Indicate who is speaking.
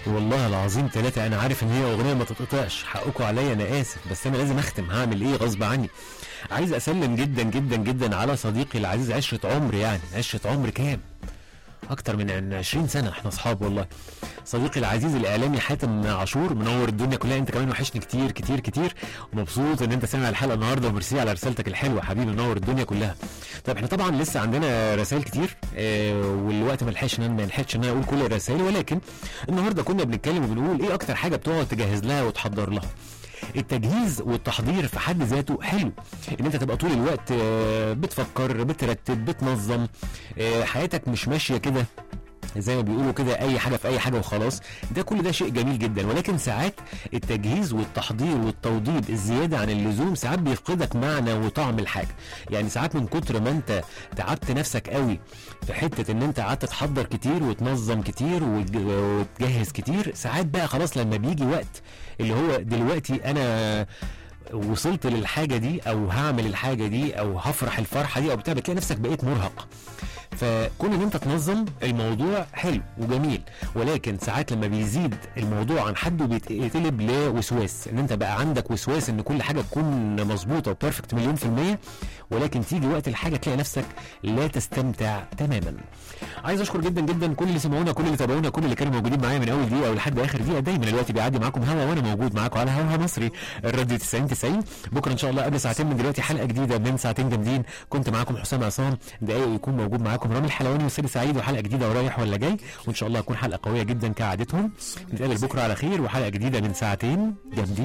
Speaker 1: والله العظيم ثلاثة أنا عارف إن هي أغنية ما تتقطعش حقكم عليا أنا آسف بس أنا لازم أختم هعمل إيه غصب عني عايز أسلم جدا جدا جدا على صديقي العزيز عشرة عمر يعني عشرة عمر كام؟ أكتر من 20 سنة إحنا أصحاب والله صديقي العزيز الإعلامي حاتم عاشور منور الدنيا كلها أنت كمان وحشني كتير كتير كتير ومبسوط إن أنت سامع الحلقة النهاردة وميرسي على رسالتك الحلوة حبيبي منور الدنيا كلها طيب احنا طبعا لسه عندنا رسائل كتير اه والوقت ما لحقش ان انا ما لحقتش ان انا اقول كل الرسائل ولكن النهارده كنا بنتكلم وبنقول ايه اكتر حاجه بتقعد تجهز لها وتحضر لها التجهيز والتحضير في حد ذاته حلو ان انت تبقى طول الوقت آه، بتفكر بترتب بتنظم آه، حياتك مش ماشيه كده زي ما بيقولوا كده اي حاجه في اي حاجه وخلاص ده كل ده شيء جميل جدا ولكن ساعات التجهيز والتحضير والتوضيب الزياده عن اللزوم ساعات بيفقدك معنى وطعم الحاجه يعني ساعات من كتر ما انت تعبت نفسك قوي في حته ان انت قعدت تحضر كتير وتنظم كتير وتج- وتجهز كتير ساعات بقى خلاص لما بيجي وقت اللي هو دلوقتي انا وصلت للحاجه دي او هعمل الحاجه دي او هفرح الفرحه دي او بتاع بتلاقي نفسك بقيت مرهق فكون ان انت تنظم الموضوع حلو وجميل ولكن ساعات لما بيزيد الموضوع عن حده بيتقلب لوسواس ان انت بقى عندك وسواس ان كل حاجه تكون مظبوطه وبيرفكت مليون في الميه ولكن تيجي وقت الحاجه تلاقي نفسك لا تستمتع تماما عايز اشكر جدا جدا كل اللي سمعونا كل اللي تابعونا كل اللي كانوا موجودين معايا من اول دقيقه ولحد اخر دقيقه دايما الوقت بيعدي معاكم هوا وانا موجود معاكم على هوا مصري الراديو 90 90 بكره ان شاء الله قبل ساعتين من دلوقتي حلقه جديده من ساعتين جامدين كنت معاكم حسام عصام دقايق يكون موجود معاكم رامي الحلواني وسيدي سعيد وحلقه جديده ورايح ولا جاي وان شاء الله هتكون حلقه قويه جدا كعادتهم نتقابل بكره على خير وحلقه جديده من ساعتين جامدين